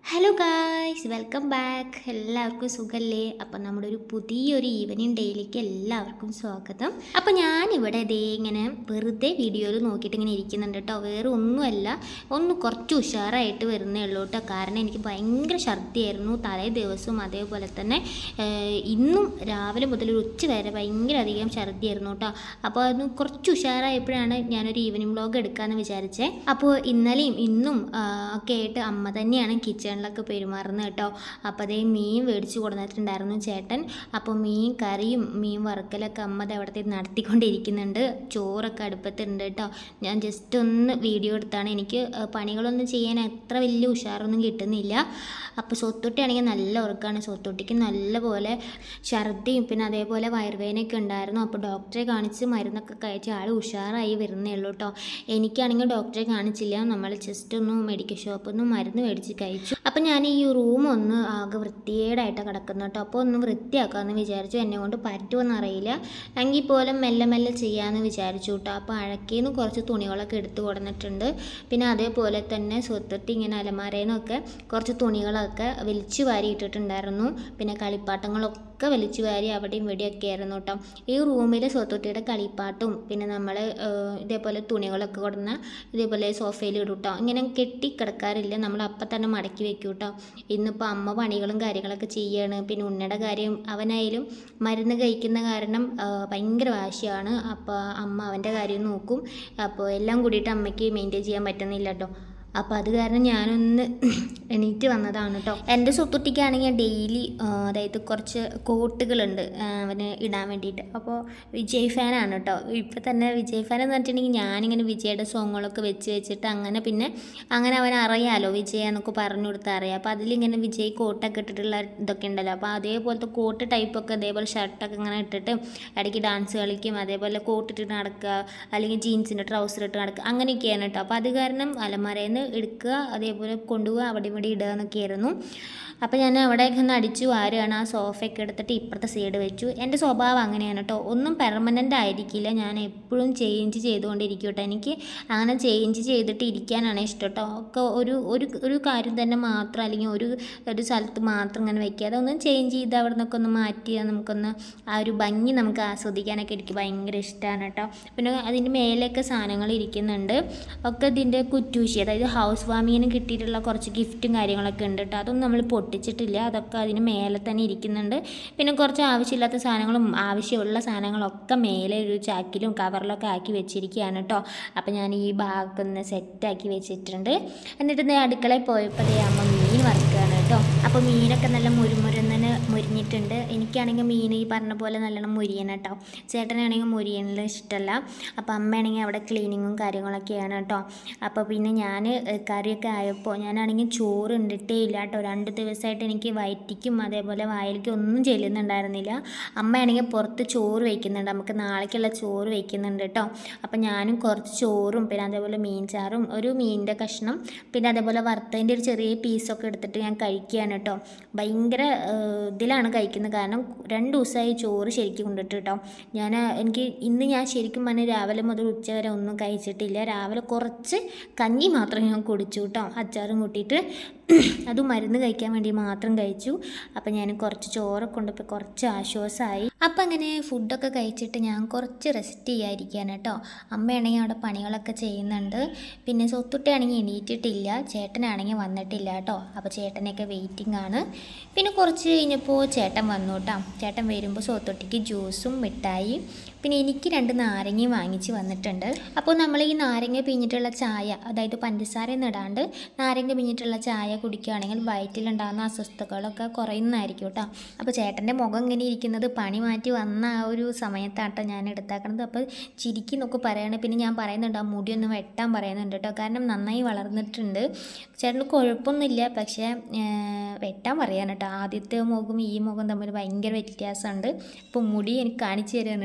hello guys welcome back എല്ലാവർക്കും സുഖല്ലേ അപ്പം നമ്മുടെ ഒരു പുതിയൊരു ഈവനിങ് ഡേയിലേക്ക് എല്ലാവർക്കും സ്വാഗതം അപ്പം ഞാനിവിടെ ദേ ഇങ്ങനെ വെറുതെ വീഡിയോയിൽ നോക്കിയിട്ട് ഇങ്ങനെ ഇരിക്കുന്നുണ്ട് കേട്ടോ വേറെ ഒന്നുമല്ല ഒന്ന് കുറച്ച് ഉഷാറായിട്ട് വരുന്നേ ഉള്ളൂ കേട്ടോ കാരണം എനിക്ക് ഭയങ്കര ഛർദിയായിരുന്നു തലേ ദിവസവും അതേപോലെ തന്നെ ഏഹ്, ഇന്നും രാവിലെ മുതൽ ഒരു ഉച്ച വരെ ഭയങ്കര അധികം ഛർദിയായിരുന്നു കേട്ടോ അപ്പോൾ അത് കുറച്ച് ഉഷാറായപ്പോഴാണ് ഞാനൊരു ഈവനിങ് വ്ളോഗ് എടുക്കാമെന്ന് വിചാരിച്ചേ അപ്പോൾ ഇന്നലെയും ഇന്നും ആ, ഒക്കെ ആയിട്ട് അമ്മ തന്നെയാണ് കിച്ചണിലൊക്കെ പെരുമാറുന്നത് കേട്ടോ അപ്പോൾ അതേ മീൻ മേടിച്ച് കൊടുത്തിട്ടുണ്ടായിരുന്നു ചേട്ടൻ അപ്പോൾ മീൻ കറിയും മീൻ വറുക്കലൊക്കെ അമ്മ ദേ അവിടുത്തെ നടത്തിക്കൊണ്ടിരിക്കുന്നുണ്ട് ചോറൊക്കെ അടുപ്പത്തുണ്ട് കേട്ടോ ഞാൻ ജസ്റ്റ് ഒന്ന് വീഡിയോ എടുത്താണ് എനിക്ക് ആ, പണികളൊന്നും ചെയ്യാൻ അത്ര വലിയ ഉഷാറൊന്നും കിട്ടുന്നില്ല അപ്പോൾ സ്വത്തൊട്ടിയാണെങ്കിൽ നല്ല ഉറക്കമാണ് സ്വത്തൊട്ടിക്ക് നല്ലപോലെ ഛർദിയും പിന്നെ അതേപോലെ വയറുവേദനയൊക്കെ ഉണ്ടായിരുന്നു അപ്പോൾ ഡോക്ടറെ കാണിച്ച് മരുന്നൊക്കെ കഴിച്ച് ആൾ ഉഷാറായി വരുന്നേ ഉള്ളൂ കേട്ടോ എനിക്കാണെങ്കിൽ ഡോക്ടറെ കാണിച്ചില്ല നമ്മൾ ജസ്റ്റ് ഒന്ന് മെഡിക്കൽ ഷോപ്പിൽ നിന്ന് മരുന്ന് മേടിച്ച് കഴിച്ചു അപ്പം ഞാൻ ഈ റൂം ഒന്ന് ആകെ വൃത്തികേടായിട്ട് കിടക്കുന്നു കേട്ടോ അപ്പോൾ ഒന്ന് വൃത്തിയാക്കാമെന്ന് വിചാരിച്ചു എന്നെ കൊണ്ട് പറ്റുമെന്ന് അറിയില്ല എങ്കിൽ പോലും മെല്ലെ മെല്ലെ ചെയ്യാമെന്ന് വിചാരിച്ചു കേട്ടോ അപ്പോൾ അഴക്കേന്ന് കുറച്ച് തുണികളൊക്കെ എടുത്തു കൊടുത്തിട്ടുണ്ട് പിന്നെ അതേപോലെ തന്നെ സ്വത്തൊട്ടി ഇങ്ങനെ അലമാരയിൽ നിന്നൊക്കെ കുറച്ച് തുണികളൊക്കെ വലിച്ചു വാരി ഇട്ടിട്ടുണ്ടായിരുന്നു പിന്നെ കളിപ്പാട്ടങ്ങളൊക്കെ വലിച്ചു വാരി അവിടെയും ഇവിടെയൊക്കെ ആയിരുന്നു കേട്ടോ ഈ റൂമിൽ സ്വത്തൊട്ടിയുടെ കളിപ്പാട്ടും പിന്നെ നമ്മൾ ഇതേപോലെ തുണികളൊക്കെ കൊടുന്ന ഇതേപോലെ സോഫയിൽ ഇടും കേട്ടോ ഇങ്ങനെ കെട്ടി കിടക്കാറില്ല നമ്മൾ അപ്പം തന്നെ മടക്കി വെക്കും കേട്ടോ ഇന്നിപ്പോൾ അമ്മ പണികളും കാര്യങ്ങളൊക്കെ ചെയ്യാണ് പിന്നെ ഉണ്ണയുടെ കാര്യം അവനായാലും മരുന്ന് കഴിക്കുന്ന കാരണം ആ, ഭയങ്കര വാശിയാണ് അപ്പോൾ അമ്മ അവൻ്റെ കാര്യം നോക്കും അപ്പോൾ എല്ലാം കൂടിയിട്ട് അമ്മയ്ക്ക് മെയിൻറ്റെയിൻ ചെയ്യാൻ പറ്റുന്നില്ല കേട്ടോ അപ്പോൾ അത് കാരണം ഞാനൊന്ന് എണീറ്റ് വന്നതാണ് കേട്ടോ എൻ്റെ സ്വത്തുട്ടിക്കാണെങ്കിൽ ഡെയിലി അതായത് കുറച്ച് കോട്ടുകളുണ്ട് ആ, അവന് ഇടാൻ വേണ്ടിയിട്ട് അപ്പോൾ വിജയ് ഫാനാണ് കേട്ടോ ഇപ്പം തന്നെ വിജയ് ഫാൻ എന്ന് പറഞ്ഞിട്ടുണ്ടെങ്കിൽ ഞാനിങ്ങനെ വിജയുടെ സോങ്ങുകളൊക്കെ വെച്ച് വെച്ചിട്ട് അങ്ങനെ പിന്നെ അങ്ങനെ അവൻ അറിയാലോ വിജയ എന്നൊക്കെ പറഞ്ഞു കൊടുത്താൽ അറിയാം അപ്പോൾ അതിലിങ്ങനെ വിജയ് കോട്ടൊക്കെ ഇട്ടിട്ടുള്ള ഇതൊക്കെ ഉണ്ടല്ലോ അപ്പോൾ അതേപോലത്തെ കോട്ട് ടൈപ്പൊക്കെ അതേപോലെ ഷർട്ടൊക്കെ ഇങ്ങനെ ഇട്ടിട്ട് ഇടയ്ക്ക് ഡാൻസ് കളിക്കും അതേപോലെ കോട്ട് ഇട്ടിട്ട് നടക്കുക അല്ലെങ്കിൽ ജീൻസിൻ്റെ ട്രൗസർ ഇട്ട് നടക്കുക അങ്ങനെയൊക്കെയാണ് കേട്ടോ അപ്പോൾ അത് കാരണം അലമാരയിൽ നിന്ന് എടുക്കുക അതേപോലെ കൊണ്ടുപോവുക അവിടെ ഇവിടെ ഇടുക എന്നൊക്കെയായിരുന്നു അപ്പോൾ ഞാൻ അവിടെയൊക്കെ ഒന്ന് അടിച്ചു വാരുകയാണ് ആ സോഫയൊക്കെ എടുത്തിട്ട് ഇപ്പുറത്തെ സൈഡ് വെച്ചു എൻ്റെ സ്വഭാവം അങ്ങനെയാണ് കേട്ടോ ഒന്നും പെർമനൻ്റ് ആയിരിക്കില്ല ഞാൻ എപ്പോഴും ചേഞ്ച് ചെയ്തുകൊണ്ടിരിക്കും കേട്ടോ എനിക്ക് അങ്ങനെ ചേഞ്ച് ചെയ്തിട്ട് ഇരിക്കാനാണ് ഇഷ്ടം കേട്ടോ ഒക്കെ ഒരു ഒരു ഒരു കാര്യം തന്നെ മാത്രം അല്ലെങ്കിൽ ഒരു ഒരു സ്ഥലത്ത് മാത്രം ഇങ്ങനെ വെക്കാതെ ഒന്ന് ചേഞ്ച് ചെയ്ത് അവിടെ നിന്നൊക്കെ ഒന്ന് മാറ്റി നമുക്കൊന്ന് ആ ഒരു ഭംഗി നമുക്ക് ആസ്വദിക്കാനൊക്കെ എനിക്ക് ഭയങ്കര ഇഷ്ടമാണ് കേട്ടോ പിന്നെ അതിൻ്റെ മേലെയൊക്കെ സാധനങ്ങൾ ഇരിക്കുന്നുണ്ട് ഒക്കെ ഇതിൻ്റെ കുറ്റൂശി അതായത് ഹൗസ് വാമിങ്ങിന് കിട്ടിയിട്ടുള്ള കുറച്ച് ഗിഫ്റ്റും കാര്യങ്ങളൊക്കെ ഉണ്ട് കേട്ടോ അതൊന്നും നമ്മൾ പൊട്ടിച്ചിട്ടില്ല അതൊക്കെ അതിന് മേലെ തന്നെ ഇരിക്കുന്നുണ്ട് പിന്നെ കുറച്ച് ആവശ്യമില്ലാത്ത സാധനങ്ങളും ആവശ്യമുള്ള സാധനങ്ങളൊക്കെ മേലെ ഒരു ചാക്കിലും കവറിലൊക്കെ ആക്കി വെച്ചിരിക്കുകയാണ് കേട്ടോ അപ്പോൾ ഞാൻ ഈ ഭാഗമൊക്കെ ഒന്ന് സെറ്റാക്കി വെച്ചിട്ടുണ്ട് എന്നിട്ട് ദേ അടുക്കളയിൽ പോയപ്പോൾ ദേ അമ്മ മീൻ വറുക്കുകയാണ് കേട്ടോ അപ്പോൾ മീനൊക്കെ നല്ല മുരുമുരുന്നന് മുരിഞ്ഞിട്ടുണ്ട് എനിക്കാണെങ്കിൽ മീൻ ഈ പറഞ്ഞ പോലെ നല്ലോണം മുരിയണം കേട്ടോ ചേട്ടനാണെങ്കിൽ മുരിയണിൽ ഇഷ്ടമല്ല അപ്പോൾ അമ്മയാണെങ്കിൽ അവിടെ ക്ലീനിങ്ങും കാര്യങ്ങളൊക്കെയാണ് കേട്ടോ അപ്പോൾ പിന്നെ ഞാൻ കറിയൊക്കെ ആയപ്പോൾ ഞാനാണെങ്കിൽ ചോറ് ഉണ്ടിട്ടേ ഇല്ല കേട്ടോ രണ്ട് ദിവസമായിട്ട് എനിക്ക് വയറ്റിക്കും അതേപോലെ വായിലേക്കും ഒന്നും ചെല്ലുന്നുണ്ടായിരുന്നില്ല അമ്മയാണെങ്കിൽ പുറത്ത് ചോറ് വയ്ക്കുന്നുണ്ട് നമുക്ക് നാളേക്കുള്ള ചോറ് വയ്ക്കുന്നുണ്ട് കേട്ടോ അപ്പോൾ ഞാനും കുറച്ച് ചോറും പിന്നെ അതേപോലെ മീൻ ചാറും ഒരു മീനിൻ്റെ കഷ്ണം പിന്നെ അതേപോലെ വറുത്തതിൻ്റെ ഒരു ചെറിയ പീസൊക്കെ എടുത്തിട്ട് ഞാൻ കഴിക്കുകയാണ് കേട്ടോ ഭയങ്കര ഏഹ്, ഇതിലാണ് കഴിക്കുന്നത് കാരണം രണ്ട് ദിവസമായി ചോറ് ശരിക്കും കൊണ്ടിട്ട് കേട്ടോ ഞാൻ എനിക്ക് ഇന്ന് ഞാൻ ശരിക്കും പറഞ്ഞാൽ രാവിലെ മുതൽ ഉച്ച വരെ ഒന്നും കഴിച്ചിട്ടില്ല രാവിലെ കുറച്ച് കഞ്ഞി മാത്രം ഞാൻ കുടിച്ചു കേട്ടോ അച്ചാറും കൂട്ടിയിട്ട് അത് മരുന്ന് കഴിക്കാൻ വേണ്ടി മാത്രം കഴിച്ചു അപ്പം ഞാൻ കുറച്ച് ചോറൊക്കെ കൊണ്ടപ്പോൾ കുറച്ച് ആശ്വാസമായി അപ്പം അങ്ങനെ ഫുഡൊക്കെ കഴിച്ചിട്ട് ഞാൻ കുറച്ച് റെസ്റ്റ് ചെയ്യാതിരിക്കുകയാണ് കേട്ടോ അമ്മയാണെങ്കിൽ അവിടെ പണികളൊക്കെ ചെയ്യുന്നുണ്ട് പിന്നെ സ്വത്തുട്ടിയാണെങ്കിൽ എണീറ്റിട്ടില്ല ചേട്ടനാണെങ്കിൽ വന്നിട്ടില്ല കേട്ടോ അപ്പോൾ ചേട്ടനെയൊക്കെ വെയിറ്റിംഗ് ആണ് പിന്നെ കുറച്ച് കഴിഞ്ഞപ്പോൾ ചേട്ടൻ വന്നു കേട്ടോ ചേട്ടൻ വരുമ്പോൾ സ്വത്തൊട്ടിക്ക് ജ്യൂസും മിഠായി പിന്നെ എനിക്ക് രണ്ട് നാരങ്ങയും വാങ്ങിച്ച് വന്നിട്ടുണ്ട് അപ്പോൾ നമ്മൾ ഈ നാരങ്ങ പിഴിഞ്ഞിട്ടുള്ള ചായ അതായത് പഞ്ചസാര ഒന്നും ഇടാണ്ട് നാരങ്ങ പിഴിഞ്ഞിട്ടുള്ള ചായ കുടിക്കുകയാണെങ്കിൽ വയറ്റിലുണ്ടാകുന്ന അസ്വസ്ഥതകളൊക്കെ കുറയുന്നതായിരിക്കും കേട്ടോ അപ്പോൾ ചേട്ടൻ്റെ മുഖം ഇങ്ങനെ ഇരിക്കുന്നത് പണി മാറ്റി വന്ന ആ ഒരു സമയത്താട്ടോ ഞാൻ എടുത്താക്കണത് അപ്പോൾ ചിരിക്കും എന്നൊക്കെ പറയണേ പിന്നെ ഞാൻ പറയുന്നുണ്ട് ആ മുടി ഒന്ന് വെട്ടാൻ പറയുന്നുണ്ട് കേട്ടോ കാരണം നന്നായി വളർന്നിട്ടുണ്ട് ചേട്ടന് കുഴപ്പമൊന്നുമില്ല പക്ഷേ ഏർ, വെട്ടാൻ പറയാൻ കേട്ടോ ആദ്യത്തെ മുഖം ഈ മുഖം തമ്മിൽ ഭയങ്കര വ്യത്യാസമുണ്ട് അപ്പോൾ മുടി എനിക്ക് കാണിച്ചു തരാണ് കേട്ടോ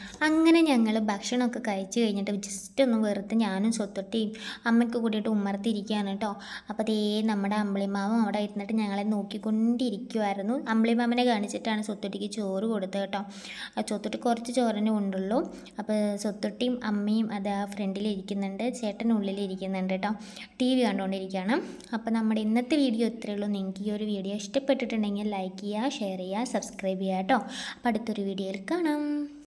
അങ്ങനെ ഞങ്ങൾ ഭക്ഷണമൊക്കെ കഴിച്ച് കഴിഞ്ഞിട്ട് ജസ്റ്റ് ഒന്ന് വെറുതെ ഞാനും സ്വത്തൊട്ടിയും അമ്മയ്ക്ക് കൂടിയിട്ട് ഉമ്മർത്തിരിക്കുകയാണ് കേട്ടോ അപ്പോൾ ദേ നമ്മുടെ അമ്പിളിമാമ അവിടെ ഇരുന്നിട്ട് ഞങ്ങളെ നോക്കിക്കൊണ്ടിരിക്കുമായിരുന്നു അമ്പിളിമാമനെ കാണിച്ചിട്ടാണ് സ്വത്തൊട്ടിക്ക് ചോറ് കൊടുത്തത് കേട്ടോ ആ സ്വത്തൊട്ടി കുറച്ച് ചോറിനെ കൊണ്ടുള്ളൂ അപ്പോൾ സ്വത്തൊട്ടിയും അമ്മയും അത് ആ ഫ്രണ്ടിൽ ഇരിക്കുന്നുണ്ട് ചേട്ടൻ ഉള്ളിൽ ഇരിക്കുന്നുണ്ട് കേട്ടോ ടി വി കണ്ടുകൊണ്ടിരിക്കുകയാണ് അപ്പോൾ നമ്മുടെ ഇന്നത്തെ വീഡിയോ ഇത്രയേ ഉള്ളൂ നിങ്ങൾക്ക് ഈ ഒരു വീഡിയോ ഇഷ്ടപ്പെട്ടിട്ടുണ്ടെങ്കിൽ ലൈക്ക് ചെയ്യുക ഷെയർ ചെയ്യുക സബ്സ്ക്രൈബ് ചെയ്യുക കേട്ടോ അപ്പോൾ അടുത്തൊരു വീഡിയോയിൽ കാണാം